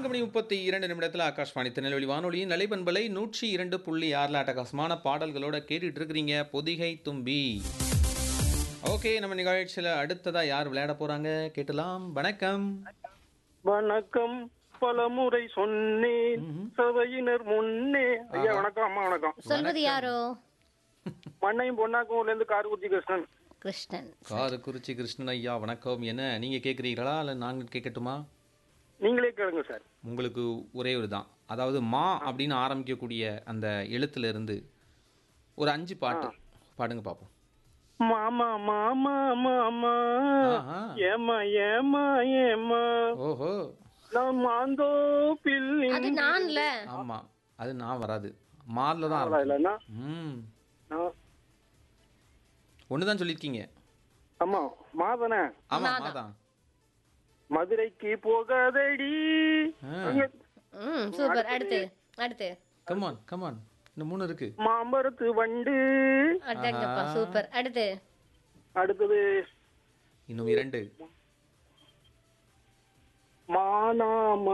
நான்கு மணி முப்பத்தி இரண்டு நிமிடத்தில் ஆகாஷ்வாணி திருநெல்வேலி வானொலியின் நிலைப்பண்பலை நூற்றி இரண்டு புள்ளி ஆறில் அட்டகாசமான பாடல்களோட கேட்டுட்டு இருக்கிறீங்க பொதிகை தும்பி ஓகே நம்ம நிகழ்ச்சியில் அடுத்ததா யார் விளையாட போறாங்க கேட்டலாம் வணக்கம் வணக்கம் பலமுறை சொன்னேன் சபையினர் முன்னே ஐயா வணக்கம் அம்மா வணக்கம் சொல்வது யாரோ மண்ணையும் பொன்னாக்கூர்ல இருந்து கார்குச்சி கிருஷ்ணன் கிருஷ்ணன் காரு குறிச்சி கிருஷ்ணன் ஐயா வணக்கம் என்ன நீங்க கேட்குறீங்களா இல்லை நாங்கள் கேட்கட்டுமா நீங்களே கேளுங்க சார் உங்களுக்கு ஒரே ஒரு தான் அதாவது மா அப்படின்னு ஆரம்பிக்கக்கூடிய அந்த எழுத்துல இருந்து ஒரு அஞ்சு பாட்டு பாடுங்க பார்ப்போம் மாமா மாமா மாமா ஆஹா. ஏமா ஏமா ஏமா ஓஹோ நான் மாந்தோப்பில் அது நான்ல ஆமா அது நான் வராது மாரில் தான் ஆரம்பிக்கும் இல்லைன்னா ம் நான்- ஒன்று தான் சொல்லியிருக்கீங்க ஆமா மாதனே ஆமா மாதான் மதுரைக்கு போகாதடி அங்க ம் சூப்பர் அடுத்து அடுத்து கமான் கமான் இன்னும் மூணு இருக்கு மாம்பரத்து வண்டு அடுத்தங்கப்பா சூப்பர் அடுத்து அடுத்தது இன்னும் இரண்டு மானாம